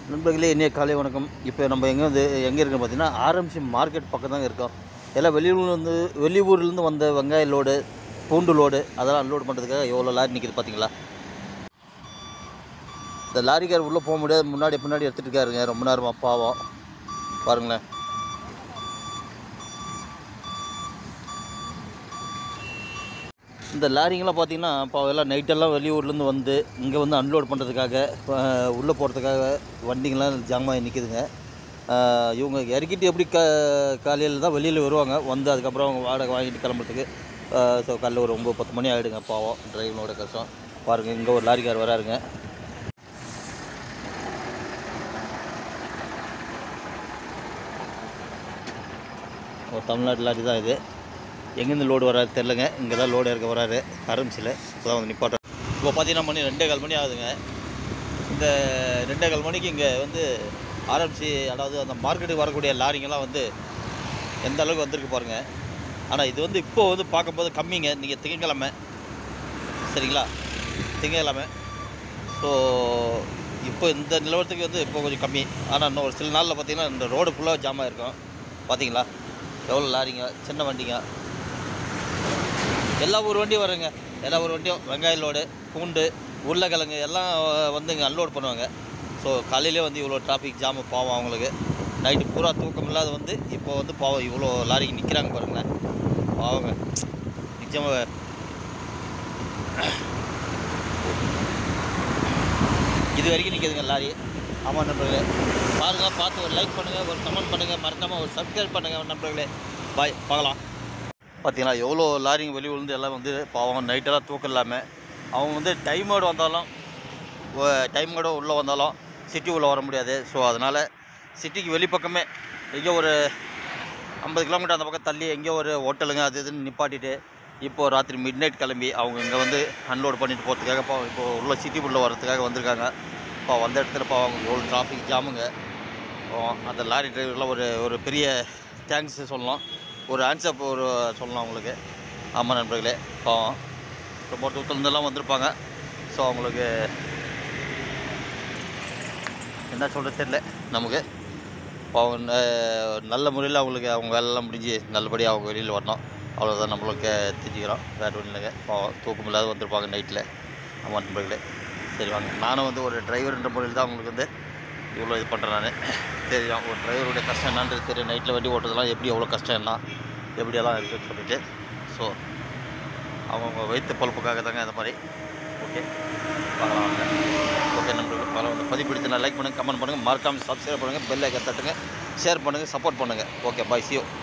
நண்பர்களே இனிய காலை வணக்கம் இப்போ நம்ம எங்கே வந்து எங்கே இருக்கோம் பார்த்தீங்கன்னா ஆர்எம்சி மார்க்கெட் பக்கம் தாங்க இருக்கோம் எல்லாம் வெளியூர்ல இருந்து வெளியூர்லேருந்து வந்த வெங்காய லோடு பூண்டு லோடு அதெல்லாம் அன்லோட் பண்ணுறதுக்காக எவ்வளோ லாரி நிற்கிது பார்த்தீங்களா இந்த லாரிக்கார் உள்ளே போக முடியாது முன்னாடி பின்னாடி எடுத்துகிட்டு இருக்காருங்க ரொம்ப நேரமாக பாவம் பாருங்களேன் இந்த லாரிங்கெல்லாம் பார்த்தீங்கன்னா இப்போ எல்லாம் நைட்டெல்லாம் வெளியூர்லேருந்து வந்து இங்கே வந்து அன்லோட் பண்ணுறதுக்காக உள்ளே போகிறதுக்காக வண்டிங்கெல்லாம் ஜாமான் நிற்கிதுங்க இவங்க இறக்கிட்டு எப்படி க காலையில் தான் வெளியில் வருவாங்க வந்து அதுக்கப்புறம் அவங்க வாடகை வாங்கிட்டு கிளம்புறதுக்கு ஸோ காலைல ஒரு ஒம்பது பத்து மணி ஆகிடுங்க பாவம் டிரைவனோட கஷ்டம் பாருங்கள் இங்கே ஒரு லாரிக்கார் வராருங்க ஒரு தமிழ்நாட்டு லாரி தான் இது எங்கேருந்து லோடு வராது தெரிலங்க இங்கே தான் லோடு இறக்க வராரு ஆரம்பிச்சில் இப்போ தான் வந்து நிப்பாட்டுறேன் இப்போ பார்த்தீங்கன்னா மணி ரெண்டே கால் மணி ஆகுதுங்க இந்த ரெண்டே கால் மணிக்கு இங்கே வந்து ஆரம்பிச்சு அதாவது அந்த மார்க்கெட்டுக்கு வரக்கூடிய லாரிங்கெல்லாம் வந்து எந்த அளவுக்கு வந்திருக்கு பாருங்கள் ஆனால் இது வந்து இப்போ வந்து பார்க்கும்போது கம்மிங்க நீங்கள் திங்கக்கிழமை சரிங்களா திங்கக்கிழமை ஸோ இப்போ இந்த நிலவரத்துக்கு வந்து இப்போ கொஞ்சம் கம்மி ஆனால் இன்னும் ஒரு சில நாளில் பார்த்தீங்கன்னா இந்த ரோடு ஃபுல்லாக ஜாமாக இருக்கும் பார்த்தீங்களா எவ்வளோ லாரிங்க சின்ன வண்டிங்க எல்லா ஊர் வண்டியும் வருங்க எல்லா ஊர் வண்டியும் வெங்காய லோடு பூண்டு உருளைக்கிழங்கு எல்லாம் வந்து இங்கே அன்லோட் பண்ணுவாங்க ஸோ காலையிலே வந்து இவ்வளோ டிராஃபிக் ஜாமு பாவம் அவங்களுக்கு நைட்டு பூரா தூக்கம் இல்லாத வந்து இப்போ வந்து பாவம் இவ்வளோ லாரிக்கு நிற்கிறாங்க பாருங்களேன் பாவங்க நிச்சயமாக இது வரைக்கும் நிற்கிதுங்க லாரி ஆமாம் நண்பர்களே பாருங்கள் பார்த்து ஒரு லைக் பண்ணுங்கள் ஒரு கமெண்ட் பண்ணுங்கள் மறக்காமல் ஒரு சப்ஸ்கிரைப் பண்ணுங்கள் நண்பர்களே பாய் பார்க்கலாம் பார்த்தீங்களா எவ்வளோ லாரிங்க வெளியே விழுந்து எல்லாம் வந்து பாவம் நைட்டெல்லாம் தூக்கம் இல்லாமல் அவங்க வந்து டைமோடு வந்தாலும் டைமோடு உள்ளே வந்தாலும் சிட்டி உள்ளே வர முடியாது ஸோ அதனால் சிட்டிக்கு வெளிப்பக்கமே எங்கேயோ ஒரு ஐம்பது கிலோமீட்டர் அந்த பக்கம் தள்ளி எங்கேயோ ஒரு ஹோட்டலுங்க அது இதுன்னு நிப்பாட்டிட்டு இப்போது ராத்திரி மிட் நைட் கிளம்பி அவங்க இங்கே வந்து அன்லோட் பண்ணிட்டு போகிறதுக்காக இப்போ இப்போ உள்ள சிட்டி உள்ளே வரதுக்காக வந்திருக்காங்க இப்போ வந்த இடத்துல இப்போ அவங்க எவ்வளோ டிராஃபிக் ஜாமுங்க பாவம் அந்த லாரி டிரைவர்லாம் ஒரு ஒரு பெரிய தேங்க்ஸ் சொல்லலாம் ஒரு ஆன்சர் ஒரு சொல்லலாம் அவங்களுக்கு ஆமாம் நண்பர்களே பாவம் ரொம்ப தூரத்துலேருந்தெல்லாம் வந்திருப்பாங்க ஸோ அவங்களுக்கு என்ன சொல்கிறது தெரியல நமக்கு பாவம் ந- நல்ல முறையில் அவங்களுக்கு அவங்க வேலையெல்லாம் முடிஞ்சு நல்லபடியாக அவங்க வெளியில் வரணும் அவ்வளோதான் நம்மளுக்கு தெரிஞ்சுக்கிறோம் வேறு ஒன்றும் இல்லைங்க பாவம் தூக்கம் இல்லாத வந்திருப்பாங்க நைட்டில் ஆமாம் நண்பர்களே சரி வாங்க நானும் வந்து ஒரு டிரைவர்ன்ற முறையில் தான் அவங்களுக்கு வந்து இவ்வளோ இது பண்ணுறேன் நான் தெரியும் ஒரு டிரைவருடைய கஷ்டம் என்னன்றது தெரியும் நைட்டில் வண்டி ஓட்டுறதுலாம் எப்படி எவ்வளோ கஷ்டம் என்ன எப்படியெல்லாம் இருக்குன்னு சொல்லிட்டு ஸோ அவங்கவுங்க வயிற்று பொழப்புக்காக தாங்க இந்த மாதிரி ஓகே பார்க்கலாம் வாங்க ஓகே நண்பர்கள் பரவாயில்ல இந்த பதிவு பிடித்து லைக் பண்ணுங்கள் கமெண்ட் பண்ணுங்கள் மறக்காமல் சப்ஸ்கிரைப் பண்ணுங்கள் பெல் ஐக்கன் தட்டுங்க ஷேர் பண்ணுங்கள் சப்போர்ட் பண்ணுங்கள் ஓகே பாய் சியோ